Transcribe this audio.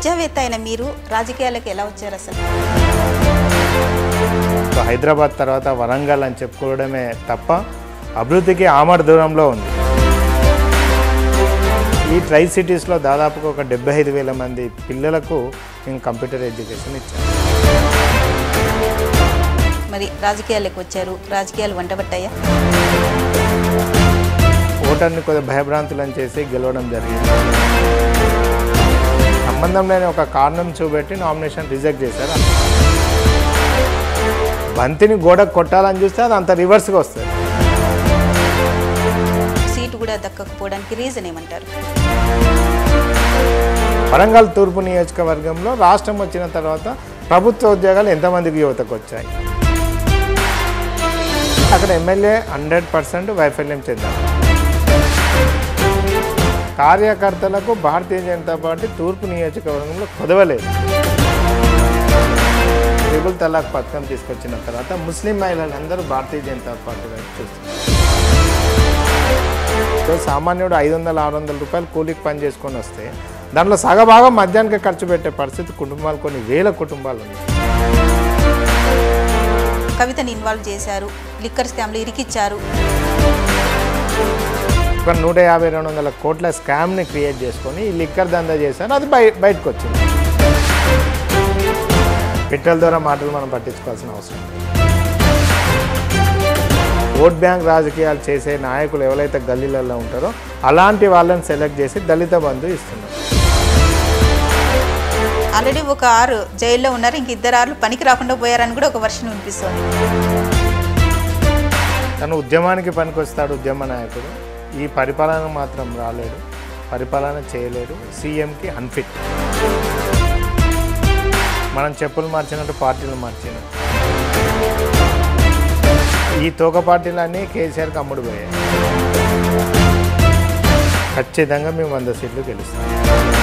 విద్యావేత్త అయిన మీరు రాజకీయాలకు ఎలా వచ్చారు అసలు సో హైదరాబాద్ తర్వాత వరంగల్ అని చెప్పుకోవడమే తప్ప అభివృద్ధికి ఆమడ దూరంలో ఉంది ఈ ట్రై సిటీస్లో దాదాపుగా ఒక డెబ్బై ఐదు వేల మంది పిల్లలకు మేము కంప్యూటర్ ఎడ్యుకేషన్ ఇచ్చాం మరి రాజకీయాలకు వచ్చారు రాజకీయాలు వంటబట్టాయా ఓటర్ని కొద్దిగా భయభ్రాంతులను చేసి గెలవడం జరిగింది సంబంధం లేని ఒక కారణం చూపెట్టి నామినేషన్ రిజెక్ట్ చేశారు బంతిని గోడ కొట్టాలని చూస్తే అది అంత రివర్స్గా వస్తుంది సీటు కూడా దక్కకపోవడానికి రీజన్ ఏమంటారు వరంగల్ తూర్పు నియోజకవర్గంలో రాష్ట్రం వచ్చిన తర్వాత ప్రభుత్వ ఉద్యోగాలు ఎంతమందికి యువతకు వచ్చాయి అక్కడ ఎమ్మెల్యే హండ్రెడ్ పర్సెంట్ వైఫల్యం చెందారు కార్యకర్తలకు భారతీయ జనతా పార్టీ తూర్పు నియోజకవర్గంలో కుదవలేదు ట్రిపుల్ తలాక్ పథకం తీసుకొచ్చిన తర్వాత ముస్లిం మహిళలందరూ భారతీయ జనతా పార్టీ వైపు చూస్తున్నారు సో సామాన్యుడు ఐదు వందల ఆరు వందల రూపాయలు కూలికి పని చేసుకొని వస్తే దాంట్లో సగభాగం మద్యానికి ఖర్చు పెట్టే పరిస్థితి కుటుంబాలు కొన్ని వేల కుటుంబాలు ఉన్నాయి కవితని ఇన్వాల్వ్ చేశారు లిక్కర్ స్కామ్లు ఇరికిచ్చారు ఒక నూట యాభై రెండు వందల కోట్ల స్కామ్ని క్రియేట్ చేసుకొని ఈ లిక్కర్ దందా చేశారు అది బయ బయటకు వచ్చింది పిట్టల ద్వారా మాటలు మనం పట్టించుకోవాల్సిన అవసరం లేదు. ఓట్ బ్యాంక్ రాజకీయాలు చేసే నాయకులు ఎవరైతే గల్లీలలో ఉంటారో అలాంటి వాళ్ళని సెలెక్ట్ చేసి దళిత బంధు ఇస్తున్నారు ఆల్రెడీ ఒక ఆరు జైల్లో ఉన్నారు ఇంక ఇద్దరు ఆరు పనికి రాకుండా పోయారని కూడా ఒక వర్షన్ వినిపిస్తుంది తను ఉద్యమానికి పనికొస్తాడు ఉద్యమ నాయకుడు ఈ పరిపాలన మాత్రం రాలేడు పరిపాలన చేయలేడు సీఎంకి అన్ఫిట్ మనం చెప్పులు మార్చినట్టు పార్టీలు మార్చినట్టు ఈ తోక పార్టీలన్నీ కేసీఆర్కి అమ్ముడు పోయాయి ఖచ్చితంగా మేము వంద సీట్లు గెలుస్తాం